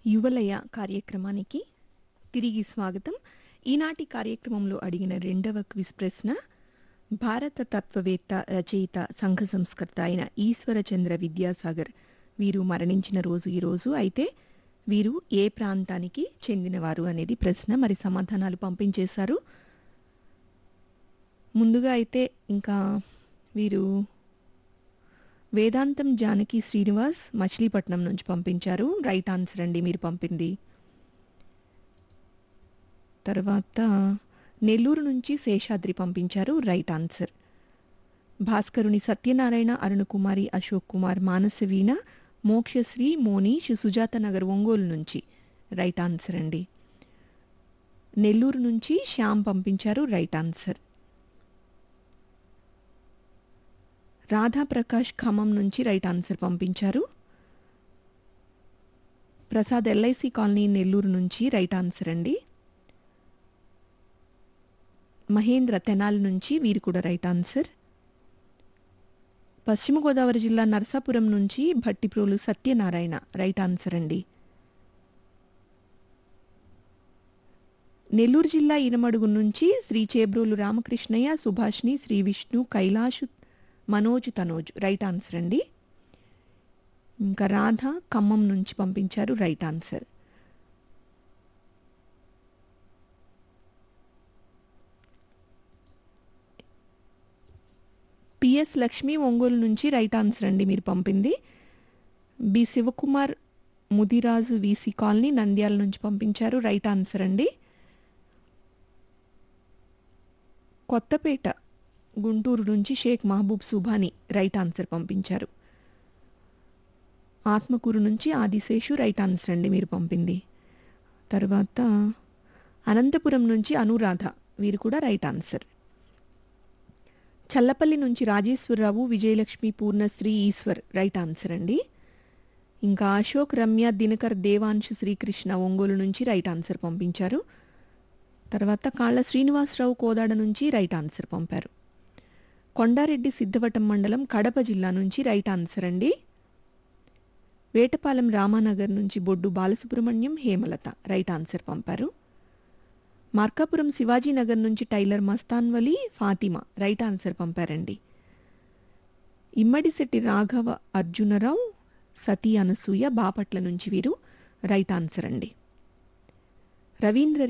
యువలయ కార్యక్రమానికి తిరిగి స్వాగతం ఈనాటి కార్యక్రమంలో అడిగిన రెండవ క్విజ్ ప్రశ్న భారత తత్వవేత్త రచయిత సంఘ సంస్కర్త అయిన ఈశ్వరచంద్ర విద్యాసాగర్ వీరు మరణించిన రోజు ఈ రోజు అయితే వీరు ఏ ప్రాంతానికి చెందినవారు అనేది ప్రశ్న మరి సమాధానాలు పంపించేశారు ముందుగా అయితే ఇంకా వీరు వేదాంతం జానకి శ్రీనివాస్ మచిలీపట్నం నుంచి పంపించారు రైట్ ఆన్సర్ అండి మీరు పంపింది తర్వాత నెల్లూరు నుంచి శేషాద్రి పంపించారు రైట్ ఆన్సర్ భాస్కరుని సత్యనారాయణ అరుణకుమారి అశోక్ కుమార్ మానసవీణ మోక్షశ్రీ మోనీష్ సుజాత నగర్ ఒంగోలు నుంచి రైట్ ఆన్సర్ అండి నెల్లూరు నుంచి శ్యామ్ పంపించారు రైట్ ఆన్సర్ రాధాప్రకాష్ ఖమ్మం నుంచి రైట్ ఆన్సర్ పంపించారు ప్రసాద్ ఎల్ఐసి కాలనీ నెల్లూరు నుంచి రైట్ ఆన్సర్ అండి మహేంద్ర తెనాలి నుంచి వీరు కూడా రైట్ ఆన్సర్ పశ్చిమ గోదావరి జిల్లా నరసాపురం నుంచి భట్టిప్రోలు సత్యనారాయణ రైట్ ఆన్సర్ అండి నెల్లూరు జిల్లా ఇనమడుగు నుంచి శ్రీ చేబ్రోలు రామకృష్ణయ్య సుభాష్ని శ్రీ విష్ణు కైలాష్ మనోజ్ తనోజ్ రైట్ ఆన్సర్ అండి ఇంకా రాధ ఖమ్మం నుంచి పంపించారు right answer P S Lakshmi Ongole నుంచి రైట్ ఆన్సర్ అండి మీరు పంపింది B Shivakumar Mudiraju V C colony Nandyal నుంచి పంపించారు రైట్ ఆన్సర్ అండి కొత్తపేట గుంటూరు నుంచి షేక్ మహబూబ్ సుభాని రైట్ ఆన్సర్ పంపించారు ఆత్మకూరు నుంచి ఆదిశేషు రైట్ ఆన్సర్ అండి మీరు పంపింది తర్వాత అనంతపురం నుంచి అనురాధ వీరు కూడా రైట్ ఆన్సర్ చల్లపల్లి నుంచి రాజేశ్వరరావు విజయలక్ష్మి పూర్ణశ్రీ ఈశ్వర్ రైట్ ఆన్సర్ అండి ఇంకా అశోక్ రమ్య దినకర్ దేవాంశు శ్రీకృష్ణ ఒంగోలు నుంచి రైట్ ఆన్సర్ పంపించారు తర్వాత కాళ్ళ శ్రీనివాసరావు కోదాడ నుంచి రైట్ ఆన్సర్ పంపారు కొండారెడ్డి సిద్ధవటం మండలం కడప జిల్లా నుంచి రైట్ ఆన్సర్ అండి వేటపాలెం రామానగర్ నుంచి బొడ్డు బాలసుబ్రహ్మణ్యం హేమలత రైట్ ఆన్సర్ పంపారు మార్కాపురం శివాజీనగర్ నుంచి tailor Mastanvali Fatima right answer పంపారండి ఇమ్మడిశెట్టి రాఘవ అర్జునరావు సతీ అనసూయ బాపట్ల నుంచి వీరు రైట్ ఆన్సర్ అండి రవీంద్ర